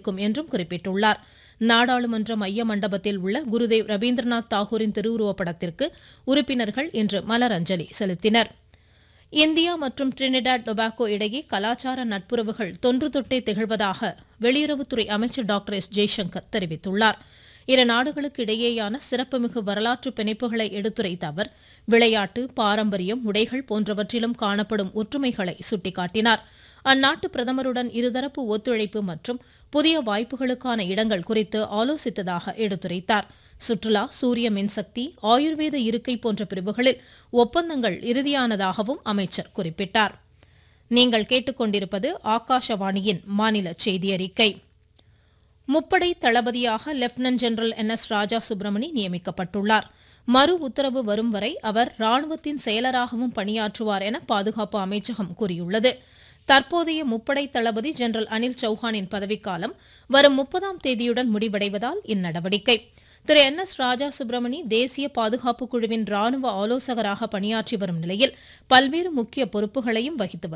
இருக்கும் என்றும் குறிப்பிட்டுள்ளார் நாடாளுமன்ற மைய மண்டபத்தில் உள்ள குருதேவ் ரவீந்திரநாத் தாகூரின் திருவுருவப் படத்திற்கு உறுப்பினர்கள் இன்று மலரஞ்சலி செலுத்தினர் இந்தியா மற்றும் டிரினிடாட் டொபாகோ இடையே கலாச்சார நட்புறவுகள் தொன்று தொட்டே திகழ்வதாக வெளியுறவுத்துறை அமைச்சர் டாக்டர் எஸ் ஜெய்சங்கர் தெரிவித்துள்ளார் இரு நாடுகளுக்கு இடையேயான சிறப்புமிகு வரலாற்று பிணைப்புகளை எடுத்துரைத்த அவர் விளையாட்டு பாரம்பரியம் உடைகள் போன்றவற்றிலும் காணப்படும் ஒற்றுமைகளை சுட்டிக்காட்டினார் அந்நாட்டு பிரதமருடன் இருதரப்பு ஒத்துழைப்பு மற்றும் புதிய வாய்ப்புகளுக்கான இடங்கள் குறித்து ஆலோசித்ததாக எடுத்துரைத்தார் சுற்றுலா சூரிய மின்சக்தி ஆயுர்வேத இருக்கை போன்ற பிரிவுகளில் ஒப்பந்தங்கள் இறுதியானதாகவும் அமைச்சர் குறிப்பிட்டார் நீங்கள் கேட்டுக்கொண்டிருப்பது ஆகாஷவாணியின் மாநில செய்தி அறிக்கை முப்படை தளபதியாக lieutenant general N S Raja Subramani நியமிக்கப்பட்டுள்ளார் மறு உத்தரவு வரும் வரை அவர் ராணுவத்தின் செயலராகவும் பணியாற்றுவார் என பாதுகாப்பு அமைச்சகம் கூறியுள்ளது தற்போதைய முப்படை தளபதி ஜெனரல் அனில் சௌஹானின் பதவிக்காலம் வரும் முப்பதாம் தேதியுடன் முடிவடைவதால் இந்நடவடிக்கை திரு என் எஸ் ராஜா சுப்பிரமணி தேசிய பாதுகாப்பு குழுவின் ராணுவ ஆலோசகராக பணியாற்றி வரும் நிலையில் பல்வேறு முக்கிய பொறுப்புகளையும் வகித்து